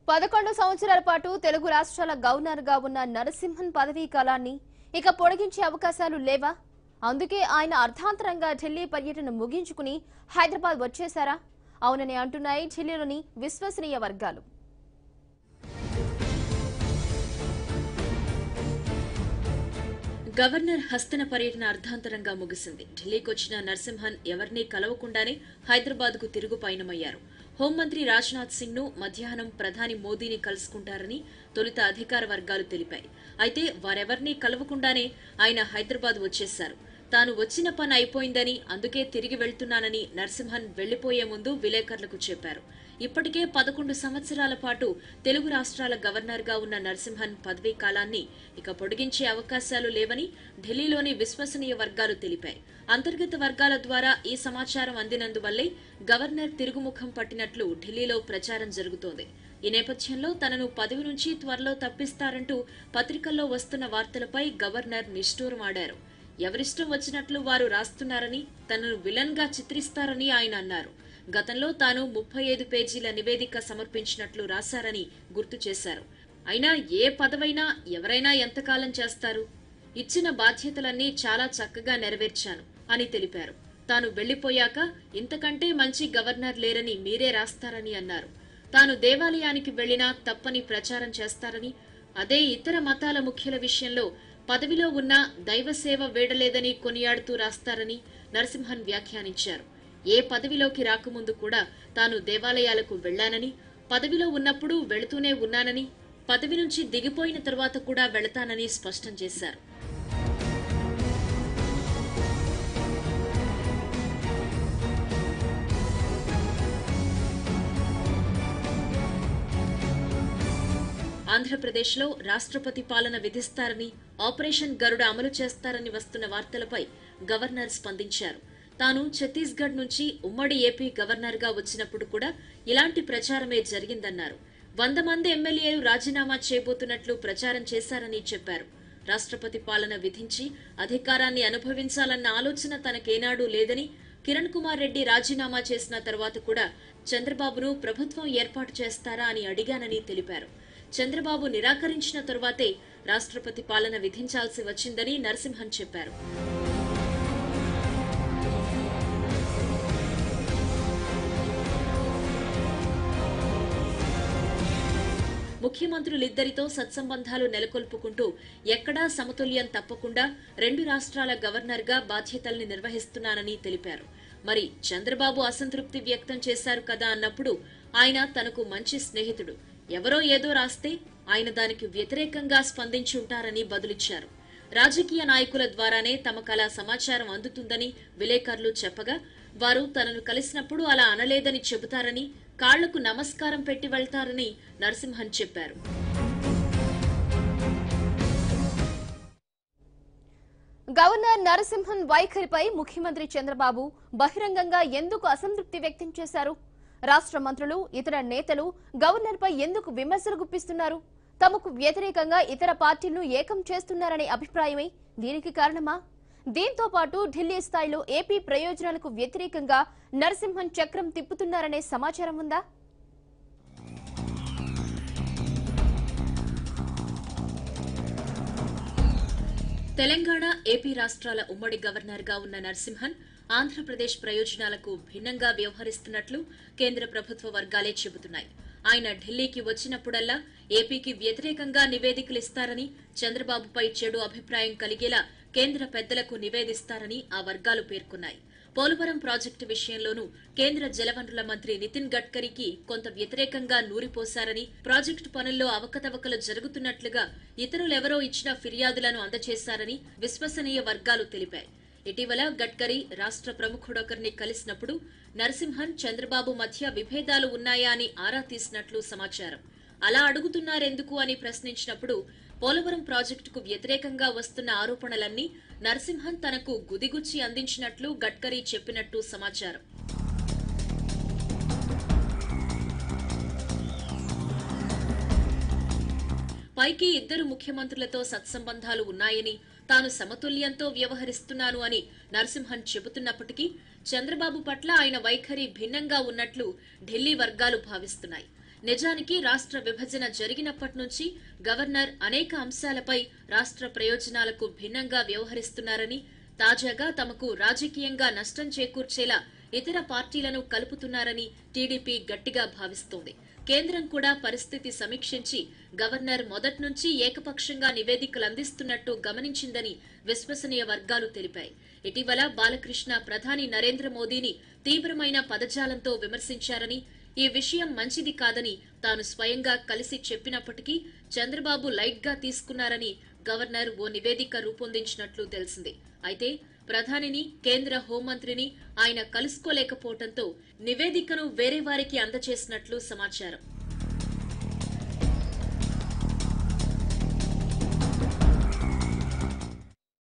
పదకొండు సంవత్సరాల పాటు తెలుగు రాష్ట్రాల గవర్నర్ గా ఉన్న నరసింహన్ పదవీ కాలాన్ని ఇక పొడిగించే అవకాశాలు లేవా అందుకే ఆయన అర్ధాంతరంగా ఢిల్లీ పర్యటన ముగించుకుని హైదరాబాద్ వచ్చేశారా అవునని అంటున్నాయి ఢిల్లీలోని విశ్వసనీయ వర్గాలు గవర్నర్ హస్తన పర్యటన అర్ధాంతరంగా ముగిసింది ఢిల్లీకి వచ్చిన నరసింహన్ ఎవరినీ కలవకుండానే హైదరాబాద్ కు తిరుగు పయనమయ్యారు హోంమంత్రి రాజ్నాథ్ సింగ్ ను మధ్యాహ్నం ప్రధాని మోదీని కలుసుకుంటారని తొలుత అధికార వర్గాలు తెలిపాయి అయితే వారెవరినీ కలవకుండానే ఆయన హైదరాబాద్ వచ్చేశారు తాను వచ్చిన పని అయిపోయిందని అందుకే తిరిగి వెళ్తున్నానని నరసింహన్ వెళ్లిపోయే ముందు విలేకరులకు చెప్పారు ఇప్పటికే పదకొండు సంవత్సరాల పాటు తెలుగు రాష్ట్రాల గవర్నర్ గా ఉన్న నరసింహన్ పదవీ కాలాన్ని ఇక పొడిగించే అవకాశాలు లేవని ఢిల్లీలోని విశ్వసనీయ వర్గాలు తెలిపాయి అంతర్గత వర్గాల ద్వారా ఈ సమాచారం అందినందువల్లే గవర్నర్ తిరుగుముఖం పట్టినట్లు ఢిల్లీలో ప్రచారం జరుగుతోంది ఈ నేపథ్యంలో తనను పదవి నుంచి త్వరలో తప్పిస్తారంటూ పత్రికల్లో వస్తున్న వార్తలపై గవర్నర్ నిష్ఠూరమాడారు ఎవరిష్టం వచ్చినట్లు వారు రాస్తున్నారని తనను విలన్ గా చిత్రిస్తారని ఆయన అన్నారు గతంలో తాను ముప్పై ఐదు పేజీల నివేదిక సమర్పించినట్లు రాశారని గుర్తు చేశారు అయినా ఏ పదవైనా ఎవరైనా ఎంతకాలం చేస్తారు ఇచ్చిన బాధ్యతలన్నీ చాలా చక్కగా నెరవేర్చాను అని తెలిపారు తాను వెళ్లిపోయాక ఇంతకంటే మంచి గవర్నర్ లేరని మీరే రాస్తారని అన్నారు తాను దేవాలయానికి వెళ్లినా తప్పని ప్రచారం చేస్తారని అదే ఇతర మతాల ముఖ్యుల విషయంలో పదవిలో ఉన్న దైవసేవ వేడలేదని కొనియాడుతూ రాస్తారని నరసింహన్ వ్యాఖ్యానించారు ఏ పదవిలోకి రాకముందు కూడా తాను దేవాలయాలకు వెళ్లానని పదవిలో ఉన్నప్పుడు వెళుతూనే ఉన్నానని పదవి నుంచి దిగిపోయిన తరువాత కూడా వెళతానని స్పష్టం చేశారు ఆంధ్రప్రదేశ్లో రాష్ట్రపతి పాలన విధిస్తారని ఆపరేషన్ గరుడ అమలు చేస్తారని వస్తున్న వార్తలపై గవర్నర్ స్పందించారు తాను ఛత్తీస్గఢ్ నుంచి ఉమ్మడి ఏపీ గవర్నర్ గా వచ్చినప్పుడు కూడా ఇలాంటి ప్రచారమే జరిగిందన్నారు వంద మంది ఎమ్మెల్యేలు రాజీనామా చేయబోతున్నట్లు ప్రచారం చేశారని చెప్పారు రాష్ట్రపతి పాలన విధించి అధికారాన్ని అనుభవించాలన్న ఆలోచన తనకేనాడూ లేదని కిరణ్ కుమార్ రెడ్డి రాజీనామా చేసిన తర్వాత కూడా చంద్రబాబును ప్రభుత్వం ఏర్పాటు చేస్తారా అని అడిగానని తెలిపారు చంద్రబాబు నిరాకరించిన తరువాతే రాష్ట్రపతి పాలన విధించాల్సి వచ్చిందని నరసింహన్ చెప్పారు ముఖ్యమంత్రులిద్దరితో సత్సంబంధాలు నెలకొల్పుకుంటూ ఎక్కడా సమతుల్యం తప్పకుండా రెండు రాష్ట్రాల గవర్నర్గా బాధ్యతల్ని నిర్వహిస్తున్నానని తెలిపారు మరి చంద్రబాబు అసంతృప్తి వ్యక్తం చేశారు కదా అన్నప్పుడు ఆయన తనకు మంచి స్నేహితుడు ఎవరో ఏదో రాస్తే ఆయన దానికి వ్యతిరేకంగా స్పందించి ఉంటారని బదులిచ్చారు రాజకీయ నాయకుల ద్వారానే తమకలా సమాచారం అందుతుందని విలేకరులు చెప్పగా వారు తనను కలిసినప్పుడు అలా అనలేదని చెబుతారని కాళ్లకు నమస్కారం పెట్టి వెళ్తారని నరసింహన్ చెప్పారు గవర్నర్ నరసింహన్ వైఖరిపై ముఖ్యమంత్రి చంద్రబాబు బహిరంగంగా ఎందుకు అసంతృప్తి వ్యక్తం చేశారు రాష్ట్ర మంత్రులు ఇతర నేతలు గవర్నర్పై ఎందుకు విమర్శలు గుప్పిస్తున్నారు తమకు వ్యతిరేకంగా ఇతర పార్టీలను ఏకం చేస్తున్నారనే అభిప్రాయమే దీనికి కారణమా దీంతో పాటు ఢిల్లీ స్థాయిలో ఏపీ ప్రయోజనాలకు వ్యతిరేకంగా నరసింహన్ చక్రం తిప్పుతున్నారనే సమాచారం ఉందా తెలంగాణ ఏపీ రాష్ట్రాల ఉమ్మడి గవర్నర్ గా ఉన్న నరసింహన్ ఆంధ్రప్రదేశ్ ప్రయోజనాలకు భిన్నంగా వ్యవహరిస్తున్నట్లు కేంద్ర ప్రభుత్వ వర్గాలే చెబుతున్నాయి ఆయన ఢిల్లీకి వచ్చినప్పుడల్లా ఏపీకి వ్యతిరేకంగా నివేదికలు ఇస్తారని చంద్రబాబుపై చెడు అభిప్రాయం కలిగేలా కేంద్ర పెద్దలకు నివేదిస్తారని ఆ వర్గాలు పేర్కొన్నాయి పోలవరం ప్రాజెక్టు విషయంలోనూ కేంద్ర జలవనరుల మంత్రి నితిన్ గడ్కరీకి కొంత వ్యతిరేకంగా నూరిపోశారని ప్రాజెక్టు పనుల్లో అవకతవకలు జరుగుతున్నట్లుగా ఇతరులెవరో ఇచ్చిన ఫిర్యాదులను అందజేశారని విశ్వసనీయ వర్గాలు తెలిపాయి ఇటీవల గడ్కరీ రాష్ట్ర ప్రముఖుడొకరిని కలిసినప్పుడు నరసింహన్ చంద్రబాబు మధ్య విభేదాలు ఉన్నాయా అని ఆరా తీసినట్లు సమాచారం అలా అడుగుతున్నారెందుకు అని ప్రశ్నించినప్పుడు పోలవరం ప్రాజెక్టుకు వ్యతిరేకంగా వస్తున్న ఆరోపణలన్నీ నరసింహన్ తనకు గుదిగుచ్చి అందించినట్లు గడ్కరీ చెప్పినట్టు సమాచారం పైకి ఇద్దరు ముఖ్యమంత్రులతో సత్సంబంధాలు ఉన్నాయని తాను సమతుల్యంతో వ్యవహరిస్తున్నాను అని నరసింహన్ చెబుతున్నప్పటికీ చంద్రబాబు పట్ల ఆయన వైఖరి భిన్నంగా ఉన్నట్లు ఢిల్లీ వర్గాలు భావిస్తున్నాయి నిజానికి రాష్ట్ర విభజన జరిగినప్పటి నుంచి గవర్నర్ అనేక అంశాలపై రాష్ట్ర ప్రయోజనాలకు భిన్నంగా వ్యవహరిస్తున్నారని తాజాగా తమకు రాజకీయంగా నష్టం చేకూర్చేలా ఇతర పార్టీలను కలుపుతున్నారని టీడీపీ గట్టిగా భావిస్తోంది కేంద్రం కూడా పరిస్థితి సమీక్షించి గవర్నర్ మొదట్నుంచి ఏకపక్షంగా నివేదికలు అందిస్తున్నట్టు గమనించిందని విశ్వసనీయ వర్గాలు తెలిపాయి ఇటీవల బాలకృష్ణ ప్రధాని నరేంద్ర మోదీని తీవ్రమైన పదజాలంతో విమర్శించారని ఈ విషయం మంచిది కాదని తాను స్వయంగా కలిసి చెప్పినప్పటికీ చంద్రబాబు లైట్ గా తీసుకున్నారని గవర్నర్ ఓ నివేదిక రూపొందించినట్లు తెలిసింది అయితే ప్రధానిని కేంద్ర హోంమంత్రిని ఆయన కలుసుకోలేకపోవడంతో నివేదికను వేరే వారికి అందజేసినట్లు సమాచారం